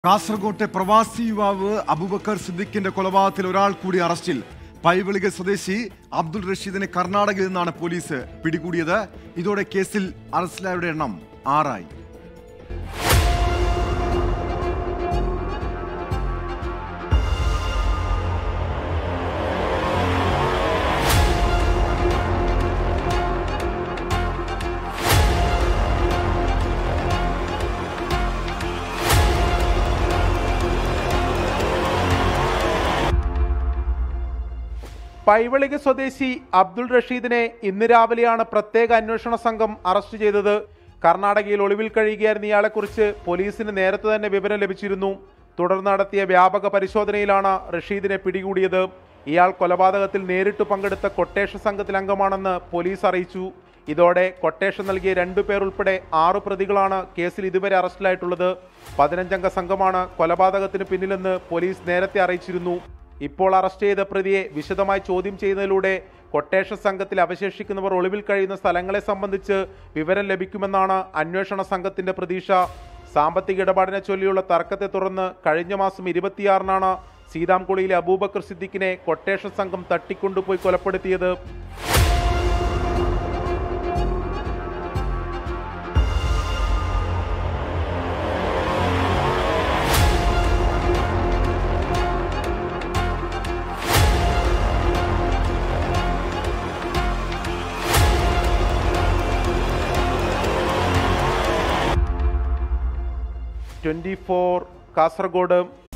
കാസർകോട്ടെ പ്രവാസി യുവാവ് അബുബക്കർ സിദ്ദിഖിന്റെ കൊലപാതകത്തിൽ ഒരാൾ കൂടി അറസ്റ്റിൽ പൈവിളിക സ്വദേശി അബ്ദുൾ റഷീദിനെ കർണാടകയിൽ നിന്നാണ് പോലീസ് പിടികൂടിയത് ഇതോടെ കേസിൽ അറസ്റ്റിലായവരുടെ എണ്ണം ആറായി പൈവളിക സ്വദേശി അബ്ദുൾ റഷീദിനെ ഇന്ന് രാവിലെയാണ് പ്രത്യേക അന്വേഷണ സംഘം അറസ്റ്റ് ചെയ്തത് കർണാടകയിൽ ഒളിവിൽ കഴിയുകയായിരുന്ന ഇയാളെക്കുറിച്ച് പോലീസിന് നേരത്തെ തന്നെ വിവരം ലഭിച്ചിരുന്നു തുടർന്ന് നടത്തിയ വ്യാപക പരിശോധനയിലാണ് റഷീദിനെ പിടികൂടിയത് ഇയാൾ കൊലപാതകത്തിൽ നേരിട്ട് പങ്കെടുത്ത കൊട്ടേഷൻ സംഘത്തിൽ അംഗമാണെന്ന് പോലീസ് അറിയിച്ചു ഇതോടെ കൊട്ടേഷൻ നൽകിയ രണ്ടു പേർ ഉൾപ്പെടെ ആറ് പ്രതികളാണ് കേസിൽ ഇതുവരെ അറസ്റ്റിലായിട്ടുള്ളത് പതിനഞ്ചംഗ സംഘമാണ് കൊലപാതകത്തിന് പിന്നിലെന്ന് പോലീസ് നേരത്തെ അറിയിച്ചിരുന്നു ഇപ്പോൾ അറസ്റ്റ് ചെയ്ത പ്രതിയെ വിശദമായി ചോദ്യം ചെയ്യുന്നതിലൂടെ കൊട്ടേഷൻ സംഘത്തിൽ അവശേഷിക്കുന്നവർ ഒളിവിൽ കഴിയുന്ന സ്ഥലങ്ങളെ സംബന്ധിച്ച് വിവരം ലഭിക്കുമെന്നാണ് അന്വേഷണ സംഘത്തിന്റെ പ്രതീക്ഷ സാമ്പത്തിക ഇടപാടിനെ ചൊല്ലിയുള്ള തർക്കത്തെ തുടർന്ന് കഴിഞ്ഞ മാസം ഇരുപത്തിയാറിനാണ് സീതാംകുളിയിലെ അബൂബക്കർ സിദ്ദിഖിനെ കൊട്ടേഷൻ സംഘം തട്ടിക്കൊണ്ടുപോയി കൊലപ്പെടുത്തിയത് ട്വന്റി ഫോർ കാസർഗോഡ്